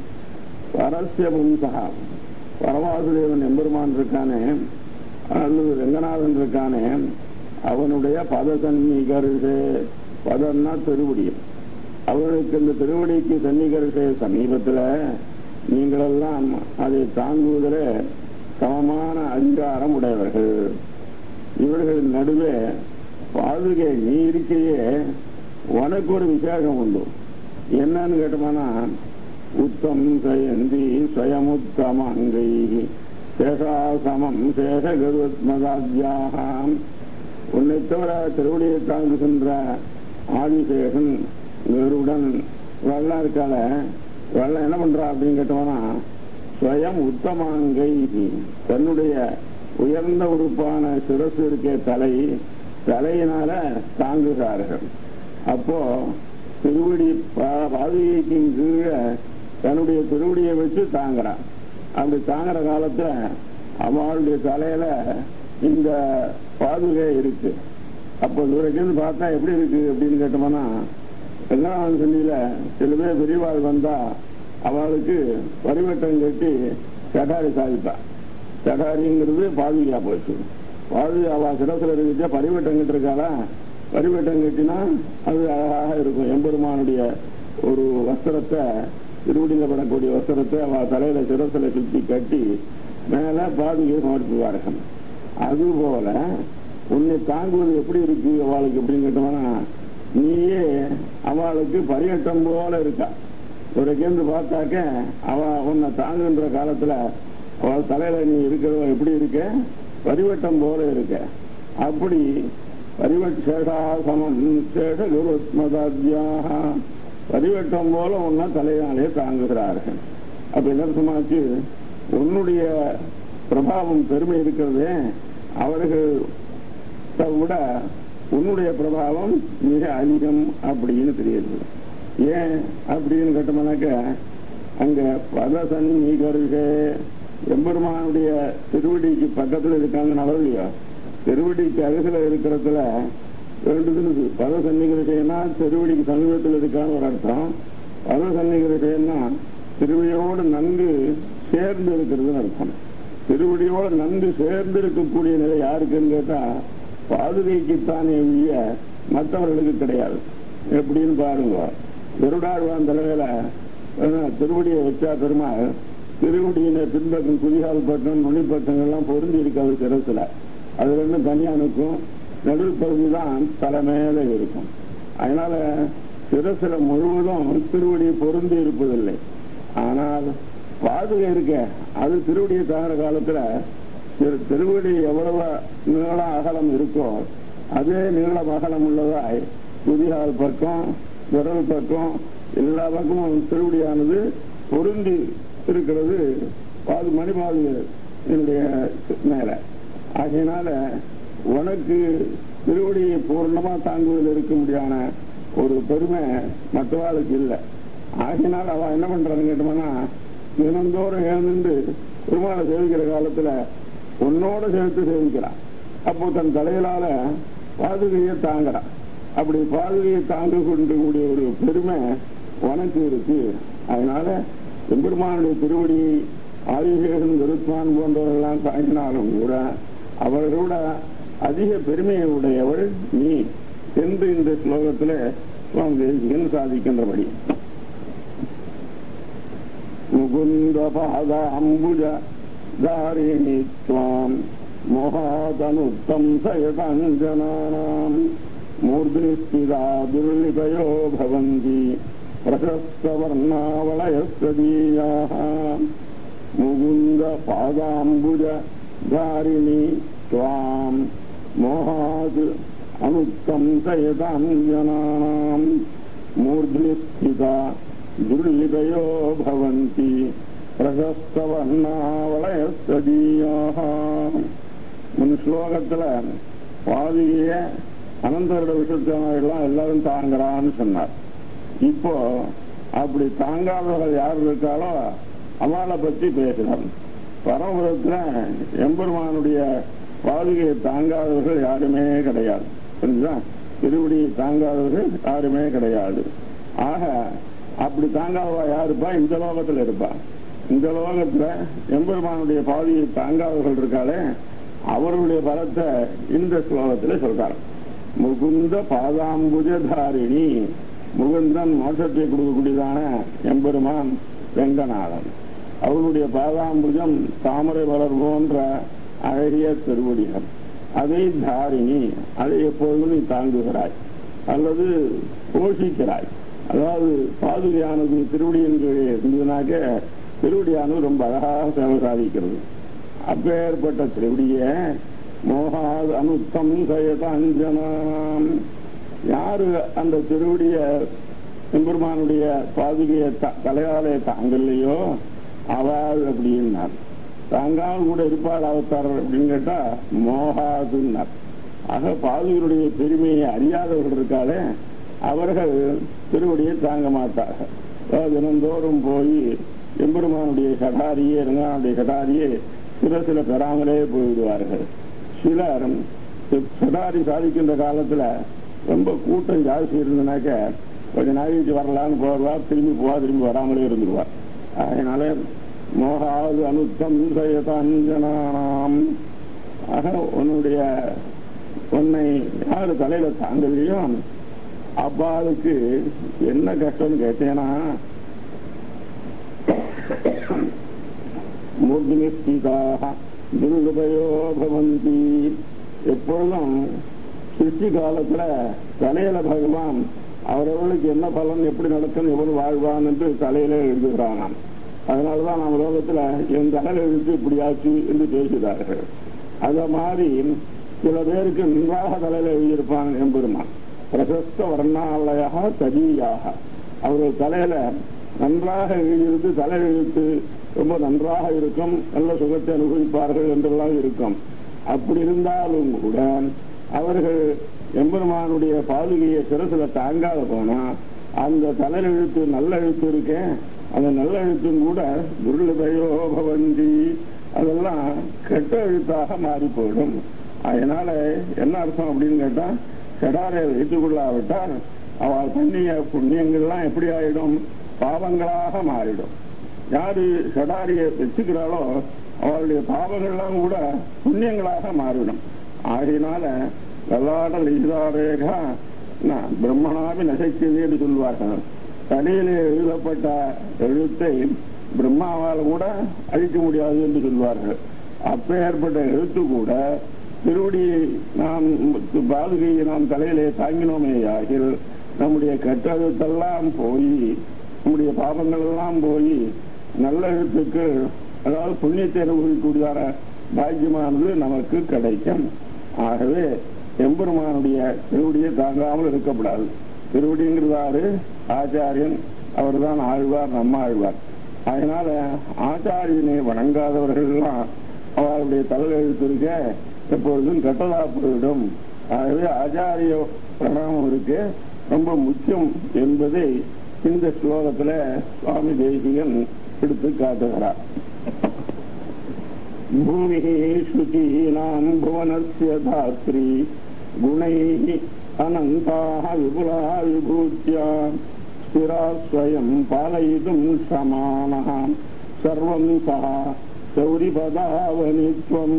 பரஸ்ய பும்சா பரமாசுதேவன் எம்பெருமான் இருக்கானே அல்லது ரங்கநாதன் இருக்கானே அவனுடைய பதசன் நிகர்ஷே பதன்னா திருவடி அவர்களுக்கு இந்த திருவடிக்கு சன்னிகரிசை சமீபத்துல நீங்களெல்லாம் அதை தாங்குவதில் சமமான அதிகாரம் உடையவர்கள் இவர்கள் நடுவே பாதுகை நீ இருக்கையே உனக்கு ஒரு விசேஷம் உண்டு என்னன்னு கேட்டோம்னா உத்தம் சயந்தி ஸ்வயமுத்தமங்கை சேஷாசமம் சேஷகருத்மதாத்யாகாம் உன்னை தவிர திருவடியை தாங்குகின்ற ஆதிசேஷன் கருடன் வெள்ளம் இருக்கால வெள்ளம் என்ன பண்றா அப்படின்னு கேட்டோம்னா ஸ்வயம் உத்தமாங்கை தன்னுடைய உயர்ந்த உறுப்பான சிரசு இருக்க தலை தலையினால தாங்குகிறார்கள் அப்போ திருவடி பா- பாதுகைக்கு கீழே தன்னுடைய திருவடியை வச்சு தாங்குறான் அப்படி தாங்குற காலத்துல அவளுடைய தலையில இந்த பாதுகை இருக்கு அப்போ தூரக்கிருந்து பார்த்தா எப்படி இருக்கு அப்படின்னு கேட்டோம்னா வெங்கடானந்த சன்னியில சில பேர் பெரியவாள் வந்தா அவளுக்கு பரிவட்டம் கட்டி சடாரி சாதிப்பா சடாரிங்கிறது பாதுகையா போச்சு பாதுகை அவ சிரசுல இருக்கிட்ட பரிவட்டம் கட்டிருக்காளா பரிவட்டம் கட்டினா அது அழகாக இருக்கும் எம்பெருமானுடைய ஒரு வஸ்திரத்தை திருவடியில் படக்கூடிய வஸ்திரத்தை அவ தலையில சிரசுல சுத்தி கட்டி மேல பாதுகையை சமர்ப்பிப்பார்கள் அதுபோல உன்னை தாங்குவது எப்படி இருக்கு அவளுக்கு எப்படின்னு கேட்டோம்னா நீயே அவளுக்கு பரியட்டம் போல இருக்கா ஒரு கேந்து பார்த்தாக்க அவ உன்னை தாங்குகின்ற காலத்துல அவள் தலையில நீ இருக்கிறவ எப்படி இருக்க பரிவட்டம் போல இருக்க அப்படி பரிவட் சேஷாசமம் சேஷ குருத்மதாத்யாக பரிவட்டம் போல உன்னை தலையாலே தாங்குகிறார்கள் அப்ப என்ன அர்த்தமாச்சு உன்னுடைய பிரபாவம் பெருமை இருக்கிறதே அவர்கள் விட உன்னுடைய பிரபாவம் மிக அதிகம் அப்படின்னு தெரியுது ஏன் அப்படின்னு கேட்டோம்னாக்க அங்க பதசன் நீகருக எம்பெருமானுடைய திருவடிக்கு பக்கத்துல இருக்காங்க நல்லதுலையோ திருவடிக்கு அருகில இருக்கிறதுல ரெண்டு பத சன்னிகிருஷைனா திருவடிக்கு சமீபத்தில் இருக்கான்னு ஒரு அர்த்தம் பத சன்னிகிருஷைன்னா திருவடியோடு நன்கு சேர்ந்து இருக்கிறதுன்னு அர்த்தம் திருவடியோடு நன்கு சேர்ந்து இருக்கக்கூடிய நிலை யாருக்குன்னு கேட்டா பாதுகைக்குத்தானே ஒழிய மற்றவர்களுக்கு கிடையாது எப்படின்னு பாருங்க திருடாழ்வான் தலைமையில அஹ், திருவடியை வச்சா பெருமாள் திருவடியின பின்பக்கம் குதிகால் பட்டம் நுனிப்பட்டங்கள்லாம் பொருந்தி இருக்காது சிரசுல அது ரெண்டும் தனியா நிற்கும் நடுவில் பகுதி தான் தலை மேல இருக்கும் அதனால சிரசுல முழுவதும் திருவடி பொருந்தி இருப்பதில்லை ஆனால் பாதுகை இருக்க அது திருவடியை தகுந்த காலத்துல திரு- திருவடி எவ்வளவு நீளம் அகலம் இருக்கோ அதே நீளம் அகலம் உள்ளதாய் குதிகால் பக்கம் விரல் பக்கம் எல்லா பக்கமும் திருவடியானது பொருந்தி இருக்கிறது பாது மணிபாது என்னுடைய மேல ஆகையினால உனக்கு திருவடியை பூர்ணமா தாங்குவதில் இருக்க முடியான ஒரு பெருமை மற்றவாளுக்கு இல்லை ஆகையினால் அவ என்ன பண்றான்னு கேட்டோம்னா தினந்தோறும் எழுந்து பெருமாளை சேவிக்கிற காலத்துல உன்னோட சேர்த்து சேவிக்கிறான் அப்போ தன் தலையிலால பாதுகையை தாங்குறான் அப்படி பாதுகையை தாங்க கொண்டு கூடிய ஒரு பெருமை உனக்கு இருக்கு அதனால எம்பெருமானுடைய திருவடியை ஆதிசேகன் கருத்மான் போன்றவர்கள்லாம் தாங்கினாலும் கூட அவர்களோட அதிக பெருமையை உடையவள் நீ என்று இந்த ஸ்லோகத்துல சுவாமி தேசிகன் சாதிக்கின்றபடி முகுந்த பாத அம்புஜ தாரிணி துவாம் मोहादनुत्तम् सयताञ्जनानाम् मूर्ध्निस्थिता दुर्लिपयो भवन्ति प्रशस्तवर्णावलयस्तदीयाः मुकुन्दपादाम्बुजधारिणि त्वाम् मोहात् अनुत्तम् सयताञ्जनानाम् मूर्ध्निस्थिता दुर्लिपयो भवन्ति பிரசஸ்தவர்ணாவலயஸ்தீயாக முன் ஸ்லோகத்துல பாதிய அனந்தரோட விஷயத்தெல்லாம் எல்லாரும் தாங்குறான்னு சொன்னார் இப்போ அப்படி தாங்காதவர்கள் யார் இருக்காளோ அவளை பற்றி பேசுகிறார் பரமபுரத்துல எம்பெருமானுடைய பாதுகையை தாங்காதவர்கள் யாருமே கிடையாது புரிஞ்சுதா திருவடியை தாங்காதவர்கள் யாருமே கிடையாது ஆக அப்படி தாங்காதவா யாருப்பா இந்த லோகத்துல இருப்பா இந்த லோகத்துல எம்பெருமானுடைய பாதியை தாங்காதவர்கள் இருக்காளே அவர்களுடைய பலத்தை இந்த ஸ்லோகத்துல சொல்றார் முகுந்த பாதாம்புஜதாரிணி முகுந்தன் மோட்சத்தை கொடுக்கக்கூடியதான எம்பெருமான் வெங்கநாதன் அவர்களுடைய பாதாம்புஜம் தாமரை மலர் போன்ற அழகிய திருவடிகள் அதை தாரிணி அதை எப்பொழுதும் நீ தாங்குகிறாய் அல்லது போஷிக்கிறாய் அதாவது பாதுகையானது திருவடியின் கீழே இருந்ததுனாக்க திருவடியானது ரொம்ப அழகாக சேவை சாதிக்கிறது அப்பேற்பட்ட திருவடிய மோகாது அனுத்தம் சயதாஞ்சனாம் யாரு அந்த திருவடிய எம்பெருமானுடைய பாதுகையை த- தலையாலே தாங்கலையோ அவள் அப்படின்னார் தாங்காமல் கூட இருப்பாள் அவத்தார் அப்படின்னு கேட்டா மோகாதுன்னார் ஆக பாதுகையுடைய பெருமையை அறியாதவர்கள் இருக்காளே அவர்கள் திருவடியை தாங்க மாட்டார்கள் அதாவது தினந்தோறும் போய் எம்பெருமானுடைய கடாரியே ரங்கனுடைய கடாரியே சில சில பெறாமலே போய்விடுவார்கள் சிலர் சடாரி சாதிக்கின்ற காலத்துல ரொம்ப கூட்டம் ஜாஸ்தி இருந்தனாக்க கொஞ்ச நாளைக்கு வரலான்னு போவார் திரும்பி போவா திரும்பி வராமலே இருந்துருவார் அதனால மோகாது அனுத்தம் சயதாஞ்சனானாம் ஆக உன்னுடைய உன்னை யாரு தலையில தாங்கலையோ அப்பாவுக்கு என்ன கஷ்டம்னு கேட்டேன்னா மூர்த்தினிஸ்திதாக துருபயோ பவந்தி எப்பொழுதும் சிருஷ்டி காலத்துல தலையில பகவான் அவரவர்களுக்கு என்ன பலன் எப்படி நடக்கும் எவன் வாழ்வான் என்று தலையில எழுதுகிறானாம் அதனாலதான் நம்ம லோகத்துல என் தலையில எழுத்து இப்படியாச்சு என்று பேசுகிறார்கள் அத மாதிரி சில பேருக்கு நன்றாக தலையில எழுதியிருப்பான் எம்பெருமான் பிரசஸ்த வர்ணாலயாக ததியாக அவர்கள் தலையில நன்றாக எழுதியிருந்து தலை எழுத்து ரொம்ப நன்றாக இருக்கும் நல்ல சுகத்தை அனுபவிப்பார்கள் என்றெல்லாம் இருக்கும் அப்படி இருந்தாலும் கூட அவர்கள் எம்பெருமானுடைய பாதுகையை சிரசுல தாங்காத போனா அந்த தலையில் எழுத்து நல்ல எழுத்து இருக்கேன் அந்த நல்ல எழுத்தும் கூட துர்லபயோ பவந்தி அதெல்லாம் கெட்ட எழுத்தாக மாறி போயிடும் அதனால என்ன அர்த்தம் அப்படின்னு கேட்டா கடாரை வைத்துக் கொள்ளாவிட்டால் அவள் பண்ணிய புண்ணியங்கள்லாம் எப்படி ஆயிடும் பாவங்களாக மாறிடும் யாரு சடாரியை வச்சுக்கிறாளோ அவளுடைய பாவங்கள்லாம் கூட புண்ணியங்களாக மாறிடும் ஆகையினால லலாட லிசாரேகா பிரம்மனாபி நசைக்கிறது என்று சொல்வார்கள் தனியிலே எழுதப்பட்ட எழுத்தை பிரம்மாவால் கூட அழிக்க முடியாது என்று சொல்வார்கள் அப்பேற்பட்ட எழுத்து கூட திருவடியை நாம் பாதுகையை நாம் தலையிலே தாங்கினோமே ஆகில் நம்முடைய கெட்டெழுத்தெல்லாம் போய் நம்முடைய பாவங்கள் எல்லாம் போய் நல்ல எழுத்துக்கு அதாவது புண்ணியத்தை அனுபவிக்கூடியதான பாக்கியமானது நமக்கு கிடைக்கும் ஆகவே எம்பெருமானுடைய திருவடியை தாங்காமல் இருக்கக்கூடாது திருவடிங்கிறதாரு ஆச்சாரியன் அவர்தான் ஆழ்வார் நம்ம ஆழ்வார் அதனால ஆச்சாரியனை வணங்காதவர்கள் எல்லாம் அவருடைய தலையெழுத்து இருக்க எப்பொழுதும் கெட்டதா போயிடும் ஆகவே ஆச்சாரிய பிரணாமம் இருக்கு ரொம்ப முக்கியம் என்பதை இந்த ஸ்லோகத்துல சுவாமி தேசிகன் எடுத்து காட்டுகிறார் பூமி ஸ்ருதீனாம் புவனஸ்ய தாத்ரி குணைः अनन्ताः विपुला विभूत्या स्थिरा स्वयं पालयितुं समानः सर्वं सः चौरिपदावनित्वम्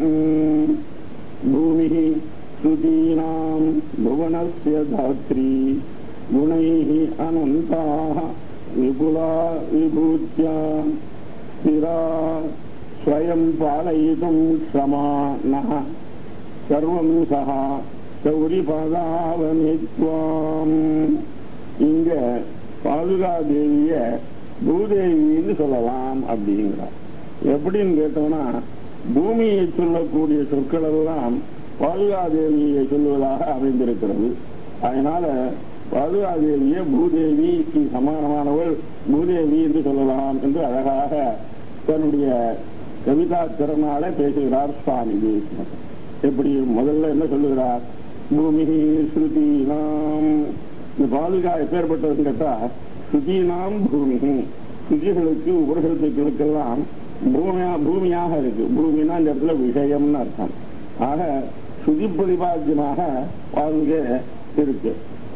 भूमिः श्रुतीनां भुवनस्य धात्री गुणैः अनन्ताः विपुला विभूत्या स्थिरा ஸ்வயம் பாலயிதும் க்ஷமானः சர்வம் சகா சௌரி பாதாவமித்வாம் இங்க பாதுகா தேவிய பூதேவின்னு சொல்லலாம் அப்படிங்கிறார் எப்படின்னு கேட்டோம்னா பூமியை சொல்லக்கூடிய சொற்கள் எல்லாம் பாதுகா தேவியை சொல்லுவதாக அமைந்திருக்கிறது அதனால பாதுகா தேவியை பூதேவிக்கு சமானமானவள் பூதேவி என்று சொல்லலாம் என்று அழகாக தன்னுடைய கவிதா திறனால பேசுகிறார் சுவாமி தேசிகன் எப்படி முதல்ல என்ன சொல்லுகிறார் பூமி ஸ்ருதி நாம் இந்த பாதுகா எப்பேற்பட்டதுன்னு கேட்டா ஸ்ருதி நாம் பூமி ஸ்ருதிகளுக்கு உபரிசத்துக்களுக்கெல்லாம் பூமியா பூமியாக இருக்கு பூமினா இந்த இடத்துல விஷயம்னு அர்த்தம் ஆக ஸ்ருதி பிரதிபாத்தியமாக பாதுகை இருக்கு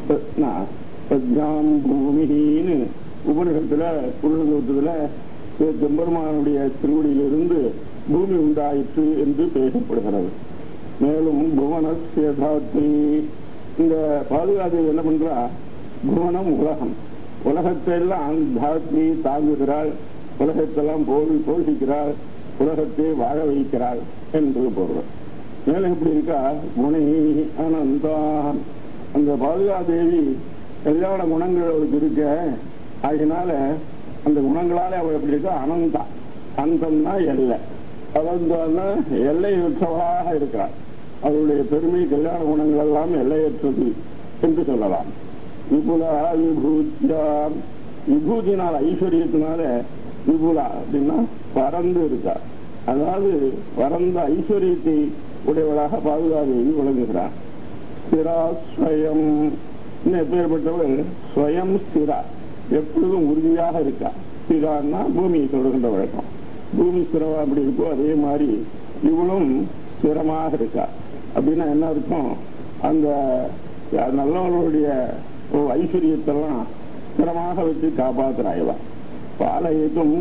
பத்யாம் பூமின்னு உபனிஷத்துல புருஷத்துல பெருமானுடைய திருவடியிலிருந்து பூமி உண்டாயிற்று என்று பேசப்படுகிறது மேலும் புவனஸ்ய தாத்ரி இந்த பாதுகாப்பு என்ன பண்றா புவனம் உலகம் உலகத்தை எல்லாம் தாத்ரி தாங்குகிறாள் உலகத்தெல்லாம் போல் போஷிக்கிறாள் உலகத்தை வாழ வைக்கிறாள் என்று பொருள் மேலும் எப்படி இருக்கா முனை அனந்தா அந்த பாதுகாதேவி கல்யாண குணங்கள் அவளுக்கு இருக்க அதனால அந்த குணங்களால அவள் எப்படி இருக்கா அனந்தா அந்தம்னா எல்லை அனந்தான்னா எல்லையற்றவளாக இருக்கிறாள் அவருடைய பெருமை கல்யாண குணங்கள் எல்லாம் எல்லையற்றது என்று சொல்லலாம் விபுலா விபூத்தியா விபூதினால் ஐஸ்வர்யத்தினால விபுலா அப்படின்னா பறந்து இருக்கா அதாவது பறந்த ஐஸ்வர்யத்தை உடையவளாக பாதுகாதேவி விளங்குகிறார் ஸ்திரா ஸ்வயம் எப்பேற்பட்டவள் ஸ்வயம் ஸ்திரா எப்பொழுதும் உறுதியாக இருக்கா ஸ்திரான்னா பூமியை சொல்கின்ற வழக்கம் பூமி ஸ்திரவா அப்படி இருக்கோ அதே மாதிரி இவளும் ஸ்திரமாக இருக்கா அப்படின்னா என்ன அர்த்தம் அந்த நல்லவர்களுடைய ஐஸ்வர்யத்தெல்லாம் ஸ்திரமாக வச்சு காப்பாத்துறாயவா பாலயத்தும்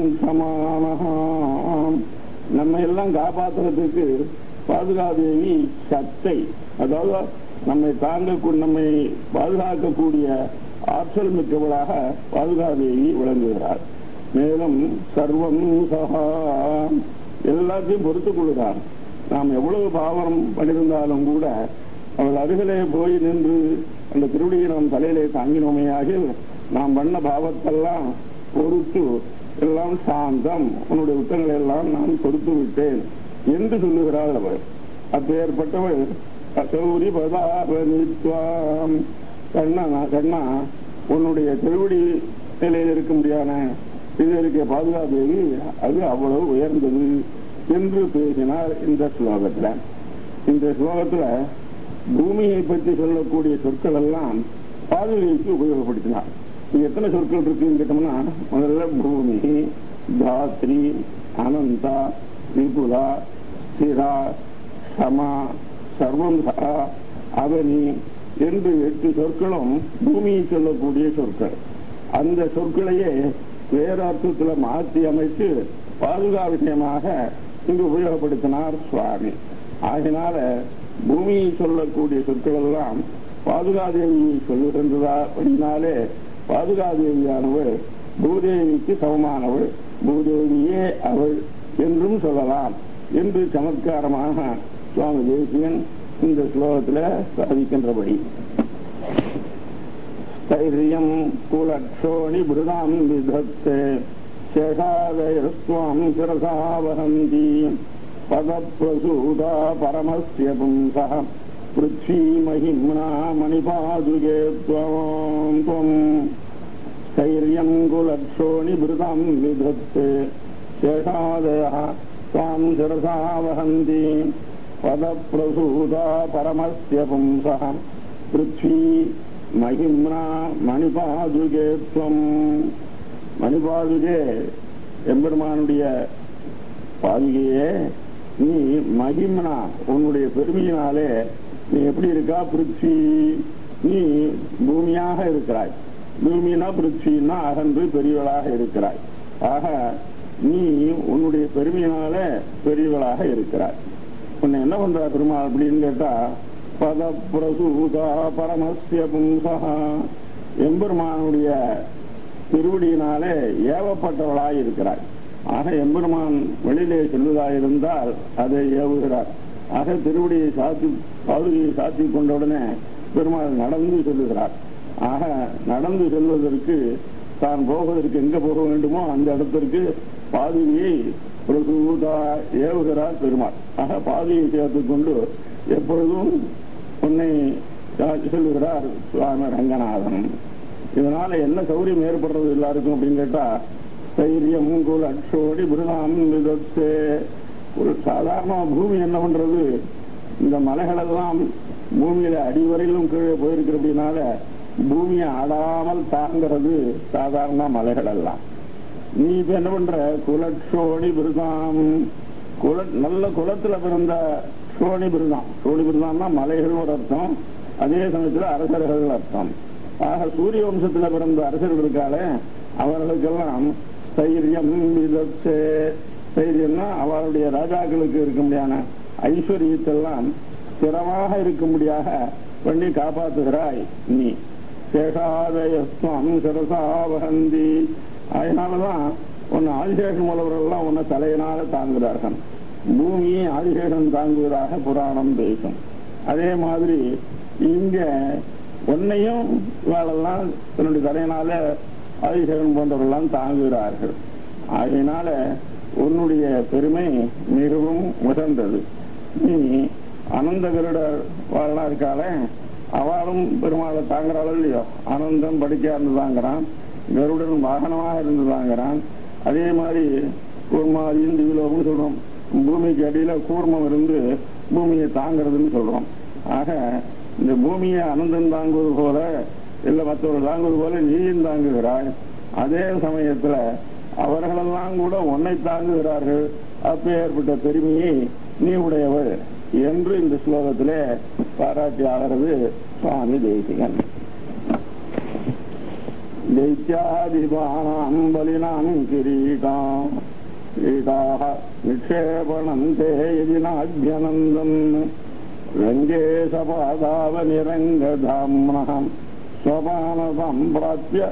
சமானகாம் நம்ம எல்லாம் காப்பாத்துறதுக்கு பாதுகாதேவி சத்தை அதாவது நம்மை தாங்க நம்மை பாதுகாக்கக்கூடிய ஆற்றல் மிக்கவளாக பாதுகாதேவி விளங்குகிறார் மேலும் சர்வம் சகா எல்லாத்தையும் பொறுத்துக் கொள்கிறார் நாம் எவ்வளவு பாவம் பண்ணியிருந்தாலும் கூட அவள் அருகிலே போய் நின்று அந்த திருவடியை நாம் தலையிலே தாங்கினோமையாக நாம் பண்ண பாவத்தெல்லாம் பொறுத்து எல்லாம் சாந்தம் உன்னுடைய குற்றங்களை எல்லாம் நான் பொறுத்து விட்டேன் என்று சொல்லுகிறாள் அவள் அப்பேற்பட்டவள் சௌரி பதாபனித்வாம் கண்ணா கண்ணா உன்னுடைய திருவடி நிலையில் இருக்க முடியாத இது இருக்க பாதுகாப்பு அது அவ்வளவு உயர்ந்தது என்று பேசினார் இந்த ஸ்லோகத்துல இந்த ஸ்லோகத்துல பூமியை பற்றி சொல்லக்கூடிய சொற்கள் எல்லாம் பாதுகைக்கு உபயோகப்படுத்தினார் இங்க எத்தனை சொற்கள் இருக்குன்னு கேட்டோம்னா முதல்ல பூமி தாத்ரி அனந்தா விபுலா ஸ்திரா சமா சர்வம் சரா அவனி என்று எட்டு சொற்களும் பூமியை சொல்லக்கூடிய சொற்கள் அந்த சொற்களையே வேற அர்த்தத்துல மாற்றி அமைத்து பாதுகா விஷயமாக இங்கு உபயோகப்படுத்தினார் சுவாமி ஆகினால பூமியை சொல்லக்கூடிய சொற்கள் எல்லாம் பாதுகாதேவியை சொல்லுகின்றதா அப்படின்னாலே பாதுகாதேவியானவள் பூதேவிக்கு சமமானவள் பூதேவியே அவள் என்றும் சொல்லலாம் என்று சமத்காரமாக சுவாமி தேசியன் இந்த ஸ்லோகத்துல சாதிக்கின்றபடி தைரியம் குலக்ஷோணி பிருதாம் விதத்தே சேஷாதயஸ்வாம் சிரசா வகந்தி பதப்பிரசூதா பரமஸ்ய பும்சः पृथ्वी महिम्ना मणिपादुके त्वं त्वम् स्थैर्यं कुलक्षोणिभृतां विधत्ते शेषादयः त्वां शिरसा वहन्ति पदप्रसूता परमस्य पुंसः पृथ्वी महिम्ना மணிபாதுகே துவம் மணிபாதுகே எம்பெருமானுடைய பாதுகையே நீ மகிம்னா உன்னுடைய பெருமையினாலே நீ எப்படி இருக்கா பிருத்வி நீ பூமியாக இருக்கிறாய் பூமினா பிருத்வின்னா அகன்று பெரியவளாக இருக்கிறாய் ஆக நீ உன்னுடைய பெருமையினால பெரியவளாக இருக்கிறாய் உன்னை என்ன பண்ற பெருமாள் அப்படின்னு கேட்டா பத பிரசூதா பரமசிய பும்சா எம்பெருமானுடைய திருவடியினாலே ஏவப்பட்டவளாய் இருக்கிறாய் ஆக எம்பெருமான் வெளியிலே செல்வதாயிருந்தால் அதை ஏவுகிறார் ஆக திருவடியை சாத்தி பாதுகையை சாத்தி கொண்டவுடனே பெருமாள் நடந்து செல்லுகிறார் ஆக நடந்து செல்வதற்கு தான் போவதற்கு எங்க போக வேண்டுமோ அந்த இடத்திற்கு பாதுகையை பிரசூதா ஏவுகிறார் பெருமாள் ஆக பாதுகையை சேர்த்துக் கொண்டு எப்பொழுதும் உன்னை சொல்லுகிறார் சுவாமி ரங்கநாதன் இதனால என்ன சௌரியம் ஏற்படுறது எல்லாருக்கும் அப்படின்னு கேட்டா தைரியம் குலட்சோடி பிருதாம் விதத்தே ஒரு சாதாரண பூமி என்ன பண்றது இந்த மலைகள் எல்லாம் பூமியில அடிவரையிலும் கீழே போயிருக்கிறதுனால பூமியை ஆடாமல் தாங்கிறது சாதாரண மலைகள் எல்லாம் நீ இப்ப என்ன பண்ற குலட்சோடி பிருதாம் குல நல்ல குலத்துல பிறந்த சோழி பிருதாம் சோழி பிருதாம்னா மலைகள் ஒரு அர்த்தம் அதே சமயத்துல அரசர்கள் அர்த்தம் ஆக சூரிய வம்சத்துல பிறந்த அரசர்கள் இருக்காளே அவர்களுக்கெல்லாம் தைரியம் விதத்தே தைரியம்னா அவருடைய ராஜாக்களுக்கு இருக்கும்படியான ஐஸ்வர்யத்தெல்லாம் ஸ்திரமாக இருக்கும்படியாக பண்ணி காப்பாத்துகிறாய் நீ சேஷாதயஸ்வம் சிரசாவகந்தி அதனாலதான் உன்னை ஆதிசேஷன் மூலவர்கள்லாம் உன்னை தலையினால தாங்குகிறார்கள் பூமியை ஆதிசேஷன் தாங்குவதாக புராணம் பேசும் அதே மாதிரி இங்க உன்னையும் இவாளெல்லாம் தன்னுடைய தலையினால ஆதிசேகன் போன்றவர்கள்லாம் தாங்குகிறார்கள் அதனால உன்னுடைய பெருமை மிகவும் உசந்தது நீ அனந்த கருடர் வாழலாம் இருக்காளே அவளும் பெருமாளை தாங்குறாளோ இல்லையோ ஆனந்தம் படிக்க இருந்து தாங்குறான் கருடன் வாகனமாக இருந்து தாங்குறான் அதே மாதிரி கூர்மாதியும் திவிலோகம்னு சொல்றோம் பூமிக்கு அடியில கூர்மம் இருந்து பூமியை தாங்கிறதுன்னு சொல்றோம் ஆக இந்த பூமியை அனந்தம் தாங்குவது போல இல்ல மற்றவர்கள் தாங்குவது போல நீயும் தாங்குகிறாய் அதே சமயத்துல அவர்களெல்லாம் கூட உன்னை தாங்குகிறார்கள் அப்ப ஏற்பட்ட பெருமையை நீ உடையவள் என்று இந்த ஸ்லோகத்திலே பாராட்டி ஆகிறது சுவாமி தேசிகன் दैत्यादिबाणाम् बलिनाम् किरीटाम् कीटाः निक्षेपणम् ते यदि नाभ्यनन्दन् रङ्गे सपादावनिरङ्गधाम्नः स्वपानताम् प्राप्य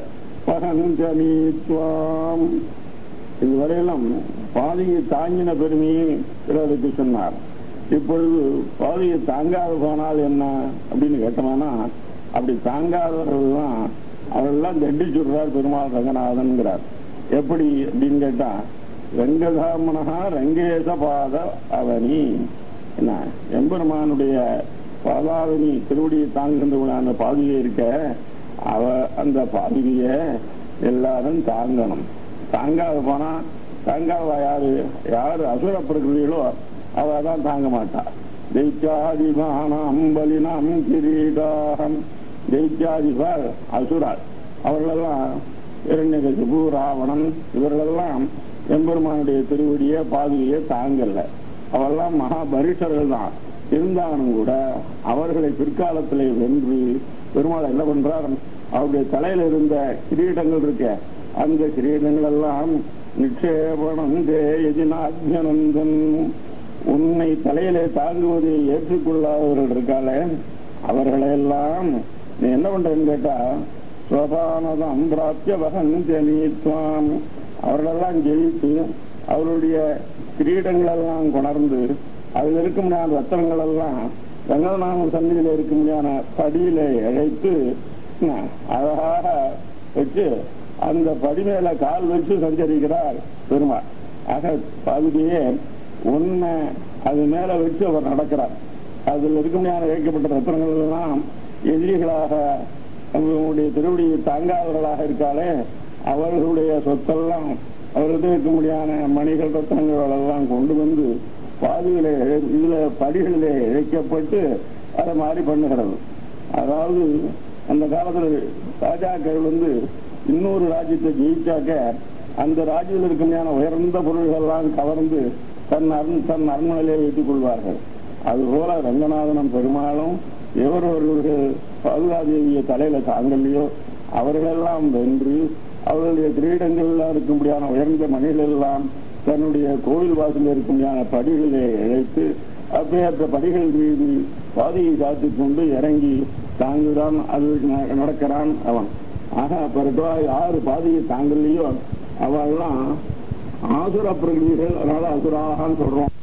பகஞ்சமீத்வாம் இதுவரையிலும் பாதையை தாங்கின பெருமையை பிறருக்கு சொன்னார் இப்பொழுது பாதையை தாங்காது போனால் என்ன அப்படின்னு கேட்டோம்னா அப்படி தாங்காதவர்கள் தான் அவரெல்லாம் தண்டி சொல்றார் பெருமாள் ரங்கநாதன்கிறார் எப்படி அப்படின்னு கேட்டா ரங்கதாமனகா ரங்கேச பாத அவனி என்ன எம்பெருமானுடைய பாதாவனி திருவடியை தாங்குகின்றவனான பாதுகை இருக்க அவ அந்த பாதுகைய எல்லாரும் தாங்கணும் தாங்காத போனா தாங்காத யாரு யாரு அசுர பிரகிருதிகளோ அவ தான் தாங்க மாட்டா தெய்க்காதிபானம் பலினம் கிரீடாகம் தெய்க்காதிபார் அசுரால் அவர்களெல்லாம் இரண்யகசிபு ராவணன் இவர்களெல்லாம் எம்பெருமானுடைய திருவடிய பாதுகையை தாங்கல அவெல்லாம் மகாபரிஷர்கள் தான் இருந்தாலும் கூட அவர்களை பிற்காலத்திலே வென்று பெருமாள் என்ன பண்றார் அவருடைய தலையில இருந்த கிரீடங்கள் இருக்க அந்த கிரீடங்கள் எல்லாம் நிக்ஷேபணம் தேயதினாத்யனந்தன் உன்னை தலையிலே தாங்குவதை ஏற்றுக்கொள்ளாதவர்கள் இருக்காளே அவர்களெல்லாம் நீ என்ன பண்றேன்னு கேட்டா சுவபானதம் பிராப்திய வகஞ்சனீத்வாம் அவர்களெல்லாம் ஜெயித்து அவருடைய கிரீடங்கள் எல்லாம் கொணர்ந்து அதில் இருக்கும் ரத்தனங்கள் எல்லாம் ரங்கநாதன் சந்நிதியில இருக்க முடியாத படியில இழைத்து அழகாக வச்சு அந்த படி மேல கால் வச்சு சஞ்சரிக்கிறார் பெருமாள் ஆக பகுதியே உண்மை அது மேல வச்சு அவர் நடக்கிறார் அதில் இருக்க முடியாத இழைக்கப்பட்ட ரத்தனங்கள் எல்லாம் எதிரிகளாக அவங்களுடைய திருவடியை தாங்காதவர்களாக இருக்காளே அவர்களுடைய சொத்தெல்லாம் அவர்களுக்கு இருக்க முடியாத மணிகள் ரத்தனங்கள் எல்லாம் கொண்டு வந்து பாதியில இதுல படிகளிலே இழைக்கப்பட்டு அதை மாதிரி பண்ணுகிறது அதாவது அந்த காலத்துல ராஜாக்கள் வந்து இன்னொரு ராஜ்யத்தை ஜெயிச்சாக்க அந்த ராஜ்யத்தில் இருக்க உயர்ந்த பொருள்கள் எல்லாம் கவர்ந்து தன் அருண் தன் அரண்மனையிலே வைத்துக் கொள்வார்கள் அதுபோல ரங்கநாதனம் பெருமாளும் எவரவர்கள் பாதுகாதேவிய தலையில தாங்கலையோ அவர்களெல்லாம் வென்று அவர்களுடைய கிரீடங்கள்லாம் இருக்கும்படியான உயர்ந்த மணிகள் எல்லாம் தன்னுடைய கோவில் வாசலில் இருக்கும்படியான படிகளை இழைத்து அப்பேற்ற படிகள் மீது பாதையை காத்துக் கொண்டு இறங்கி தாங்குகிறான் அது நடக்கிறான் அவன் ஆக பிறகு யாரு பாதையை தாங்கலையோ அவெல்லாம் ஆசுர பிரகிருதிகள் அதனால அசுராகான்னு சொல்றோம்